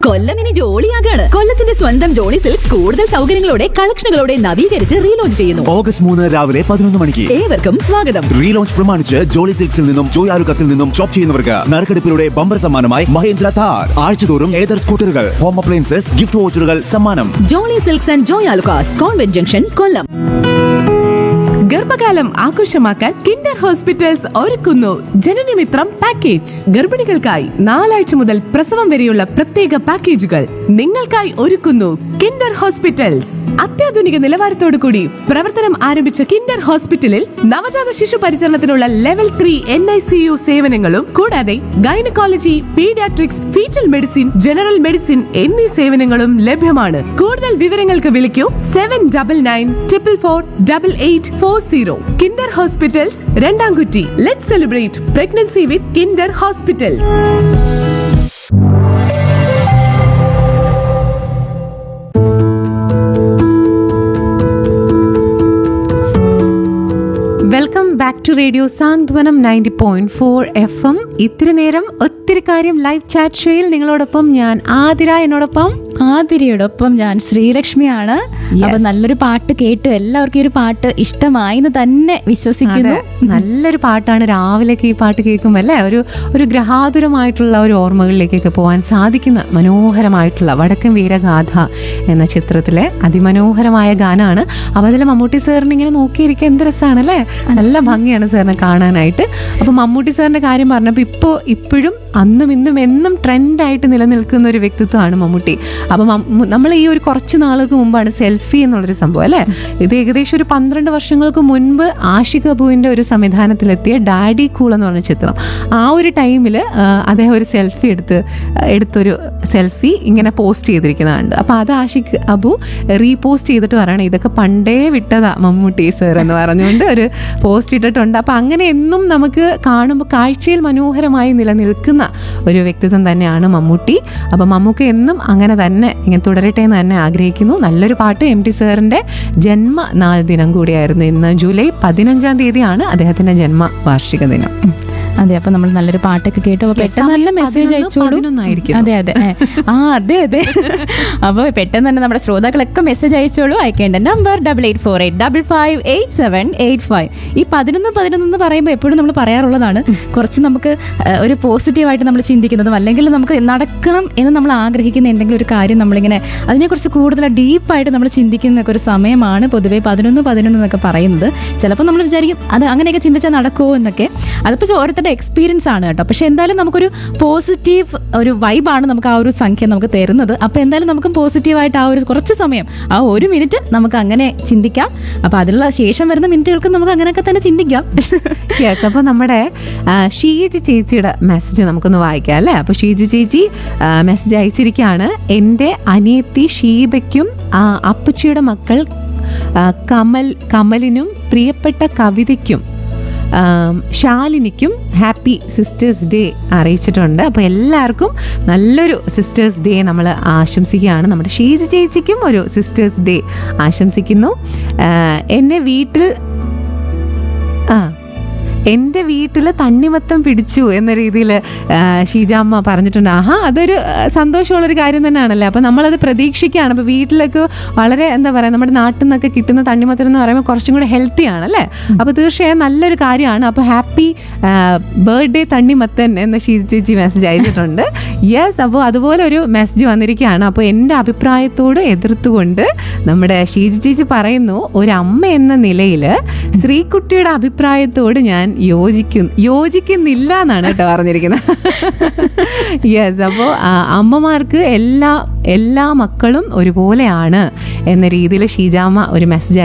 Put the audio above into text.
കൊല്ലം ഇനി ജോളിയാകാണ് കൊല്ലത്തിന്റെ സ്വന്തം ജോളി സിൽക്സ് കൂടുതൽ സൗകര്യങ്ങളോടെ കളക്ഷനുകളോടെ നവീകരിച്ച് റീലോഞ്ച് ചെയ്യുന്നു ഓഗസ്റ്റ് മൂന്ന് രാവിലെ പതിനൊന്ന് മണിക്ക് ഏവർക്കും സ്വാഗതം റീലോഞ്ച് പ്രമാണിച്ച് ജോളി സിൽക്സിൽ നിന്നും ജോയ് ആലുക്കസിൽ നിന്നും ഷോപ്പ് ചെയ്യുന്നവർക്ക് നറുക്കെടുപ്പിലൂടെ ബമ്പർ സമ്മാനമായി മഹേന്ദ്ര താർ ആഴ്ചതോറും ഏതർ സ്കൂട്ടറുകൾ ഹോം അപ്ലയൻസസ് ഗിഫ്റ്റ് വോച്ചറുകൾ സമ്മാനം Jolly Silks and Joy Alukkas convent junction Kollam ഗർഭകാലം ആഘോഷമാക്കാൻ കിൻഡർ ഹോസ്പിറ്റൽസ് ഒരുക്കുന്നു ജനനമിത്രം പാക്കേജ് ഗർഭിണികൾക്കായി നാലാഴ്ച മുതൽ പ്രസവം വരെയുള്ള പ്രത്യേക പാക്കേജുകൾ നിങ്ങൾക്കായി ഒരുക്കുന്നു കിൻഡർ ഹോസ്പിറ്റൽസ് അത്യാധുനിക നിലവാരത്തോടു കൂടി പ്രവർത്തനം ആരംഭിച്ച കിൻഡർ ഹോസ്പിറ്റലിൽ നവജാത ശിശു പരിചരണത്തിനുള്ള level three N I C U സേവനങ്ങളും കൂടാതെ gynaecology paediatrics foetal medicine general medicine എന്നീ സേവനങ്ങളും ലഭ്യമാണ് കൂടുതൽ വിവരങ്ങൾക്ക് വിളിക്കൂ seven double nine triple four double eight four zero Kinder hospitals രണ്ടാംകുറ്റി let celebrate pregnancy with Kinder hospitals welcome back to radio Santhwanam ninety point four F M ഇത്തിരി നേരം ഒത്തിരി കാര്യം ലൈവ് ചാറ്റ് ഷോയിൽ നിങ്ങളോടൊപ്പം ഞാൻ ആതിര എന്നോടൊപ്പം ആതിരയോടൊപ്പം ഞാൻ ശ്രീലക്ഷ്മിയാണ് അപ്പൊ നല്ലൊരു പാട്ട് കേട്ടു എല്ലാവർക്കും ഈ ഒരു പാട്ട് ഇഷ്ടമായി എന്ന് തന്നെ വിശ്വസിക്കുന്നു അതെ, നല്ലൊരു പാട്ടാണ് രാവിലേക്ക് ഈ പാട്ട് കേൾക്കുമ്പോൾ അല്ലേ ഒരു ഒരു ഗ്രഹാതുരമായിട്ടുള്ള ഒരു ഓർമ്മകളിലേക്കൊക്കെ പോകാൻ സാധിക്കുന്ന മനോഹരമായിട്ടുള്ള വടക്കൻ വീരഗാഥ എന്ന ചിത്രത്തിലെ അതിമനോഹരമായ ഗാനമാണ് അപ്പോൾ അതിൽ മമ്മൂട്ടി സാറിന് ഇങ്ങനെ നോക്കിയിരിക്കുക എന്ത് രസമാണ് അല്ലേ നല്ല ഭംഗിയാണ് സാറിനെ കാണാനായിട്ട് അപ്പോൾ മമ്മൂട്ടി സാറിന്റെ കാര്യം പറഞ്ഞപ്പോൾ ഇപ്പോൾ ഇപ്പോഴും അന്നും ഇന്നും എന്നും ട്രെൻഡായിട്ട് നിലനിൽക്കുന്ന ഒരു വ്യക്തിത്വമാണ് മമ്മൂട്ടി അപ്പം നമ്മൾ ഈ ഒരു കുറച്ച് നാളുകൾക്ക് മുമ്പാണ് സെൽഫി എന്നുള്ളൊരു സംഭവം അല്ലേ ഇത് ഏകദേശം ഒരു പന്ത്രണ്ട് വർഷങ്ങൾക്ക് മുൻപ് ആഷിഖ് അബുവിൻ്റെ ഒരു സംവിധാനത്തിലെത്തിയ ഡാഡി കൂൾ എന്ന് പറഞ്ഞ ചിത്രം ആ ഒരു ടൈമിൽ അദ്ദേഹം ഒരു സെൽഫി എടുത്ത് ആ, എടുത്തൊരു സെൽഫി ഇങ്ങനെ പോസ്റ്റ് ചെയ്തിരിക്കുന്നതുണ്ട് അപ്പോൾ അത് ആഷിഖ് അബു റീപോസ്റ്റ് ചെയ്തിട്ട് പറയണം ഇതൊക്കെ പണ്ടേ വിട്ടതാ മമ്മൂട്ടി സർ എന്ന് പറഞ്ഞുകൊണ്ട് ഒരു പോസ്റ്റ് ഇട്ടിട്ടുണ്ട് അപ്പോൾ അങ്ങനെ എന്നും നമുക്ക് കാണുമ്പോൾ കാഴ്ചയിൽ മനോഹരമായി നിലനിൽക്കുന്ന ഒരു വ്യക്തിത്വം തന്നെയാണ് മമ്മൂട്ടി അപ്പോൾ മമ്മൂക്ക് എന്നും അങ്ങനെ തന്നെ ഇങ്ങനെ തുടരട്ടെ എന്ന് തന്നെ ആഗ്രഹിക്കുന്നു നല്ലൊരു പാട്ട് എം ടി സാറിൻ്റെ ജന്മനാൾ ദിനം കൂടിയായിരുന്നു ഇന്ന് ജൂലൈ പതിനഞ്ചാം തീയതിയാണ് അദ്ദേഹത്തിൻ്റെ ജന്മ വാർഷിക ദിനം അതെ അപ്പൊ നമ്മൾ നല്ലൊരു പാട്ടൊക്കെ കേട്ടു അപ്പൊ പെട്ടെന്ന് നല്ല മെസ്സേജ് പതിനൊന്ന് അയച്ചോളൂ പതിനൊന്നായിരിക്കുന്നു. അതെ അതെ ഏ. ആ അതെ അതെ അപ്പൊ പെട്ടെന്ന് തന്നെ നമ്മുടെ ശ്രോതാക്കളൊക്കെ മെസ്സേജ് അയച്ചോളൂ അയക്കേണ്ട number double eight four eight double five eight seven eight five ഈ പതിനൊന്ന് പതിനൊന്ന് എന്ന് പറയുമ്പോൾ എപ്പോഴും നമ്മൾ പറയാറുള്ളതാണ് കുറച്ച് നമുക്ക് ഏഹ്, ഒരു പോസിറ്റീവായിട്ട് നമ്മൾ ചിന്തിക്കുന്നതും അല്ലെങ്കിൽ നമുക്ക് നടക്കണം എന്ന് നമ്മൾ ആഗ്രഹിക്കുന്ന എന്തെങ്കിലും ഒരു കാര്യം നമ്മളിങ്ങനെ അതിനെക്കുറിച്ച് കൂടുതൽ ഡീപ്പായിട്ട് നമ്മൾ ചിന്തിക്കുന്ന ഒരു സമയമാണ് പൊതുവേ പതിനൊന്ന് പതിനൊന്ന് എന്നൊക്കെ പറയുന്നത് ചിലപ്പോൾ നമ്മൾ വിചാരിക്കും അത് അങ്ങനെയൊക്കെ ചിന്തിച്ചാൽ നടക്കുമോ എന്നൊക്കെ അതിപ്പോൾ ഓരോരുത്തരുടെ എക്സ്പീരിയൻസ് ആണ് കേട്ടോ പക്ഷെ എന്തായാലും നമുക്കൊരു പോസിറ്റീവ് ഒരു വൈബാണ് നമുക്ക് ആ ഒരു സംഖ്യ നമുക്ക് തരുന്നത് അപ്പോൾ എന്തായാലും നമുക്ക് പോസിറ്റീവായിട്ട് ആ ഒരു കുറച്ച് സമയം ആ ഒരു മിനിറ്റ് നമുക്ക് അങ്ങനെ ചിന്തിക്കാം അപ്പോൾ അതിലുള്ള ശേഷം വരുന്ന മിനിറ്റുകൾക്ക് നമുക്ക് അങ്ങനെയൊക്കെ തന്നെ ചിന്തിക്കാം യെസ് അപ്പോൾ നമ്മുടെ ആ, ഷീജി ചേച്ചിയുടെ മെസ്സേജ് നമുക്കൊന്ന് വായിക്കാം അല്ലേ അപ്പോൾ ഷീജി ചേച്ചി മെസ്സേജ് അയച്ചിരിക്കുകയാണ് എൻ്റെ അനിയത്തി ഷീബയ്ക്കും ആ, അപ്പച്ചിയുടെ മക്കൾ ആ, കമൽ കമലിനും പ്രിയപ്പെട്ട കവിതയ്ക്കും ആം, ശാലിനിക്കും ഹാപ്പി സിസ്റ്റേഴ്സ് ഡേ അറിയിച്ചിട്ടുണ്ട് അപ്പോൾ എല്ലാവർക്കും നല്ലൊരു സിസ്റ്റേഴ്സ് ഡേ നമ്മൾ ആശംസിക്കുകയാണ് നമ്മുടെ ഷീജി ചേച്ചിക്കും ഒരു സിസ്റ്റേഴ്സ് ഡേ ആശംസിക്കുന്നു ആ, എന്നെ വീട്ടിൽ ആ എൻ്റെ വീട്ടിൽ തണ്ണിമത്തം പിടിച്ചു എന്ന രീതിയിൽ ഷീജാമ്മ പറഞ്ഞിട്ടുണ്ട് ആഹാ അതൊരു ആ, സന്തോഷമുള്ളൊരു കാര്യം തന്നെയാണല്ലേ അപ്പോൾ നമ്മളത് പ്രതീക്ഷിക്കുകയാണ് അപ്പോൾ വീട്ടിലൊക്കെ വളരെ എന്താ പറയുക നമ്മുടെ നാട്ടിൽ നിന്നൊക്കെ കിട്ടുന്ന തണ്ണിമത്തം എന്ന് പറയുമ്പോൾ കുറച്ചും കൂടെ ഹെൽത്തി ആണല്ലേ അപ്പോൾ തീർച്ചയായും നല്ലൊരു കാര്യമാണ് അപ്പോൾ ഹാപ്പി ബർത്ത്ഡേ തണ്ണിമത്തൻ എന്ന് ഷീജ ചേച്ചി മെസ്സേജ് അയച്ചിട്ടുണ്ട് യെസ് അപ്പോൾ അതുപോലെ ഒരു മെസ്സേജ് വന്നിരിക്കുകയാണ് അപ്പോൾ എൻ്റെ അഭിപ്രായത്തോട് എതിർത്തുകൊണ്ട് നമ്മുടെ ഷീജ ചേച്ചി പറയുന്നു ഒരു അമ്മ എന്ന നിലയിൽ ശ്രീകുട്ടിയുടെ അഭിപ്രായത്തോട് ഞാൻ യോജിക്കുന്നു യോജിക്കുന്നില്ല എന്നാണ് കേട്ടോ പറഞ്ഞിരിക്കുന്നത് യെസ് അപ്പോൾ അമ്മമാർക്ക് എല്ലാ എല്ലാ മക്കളും ഒരുപോലെയാണ് എന്ന രീതിയിൽ ഷീജാമ്മ ഒരു മെസ്സേജ്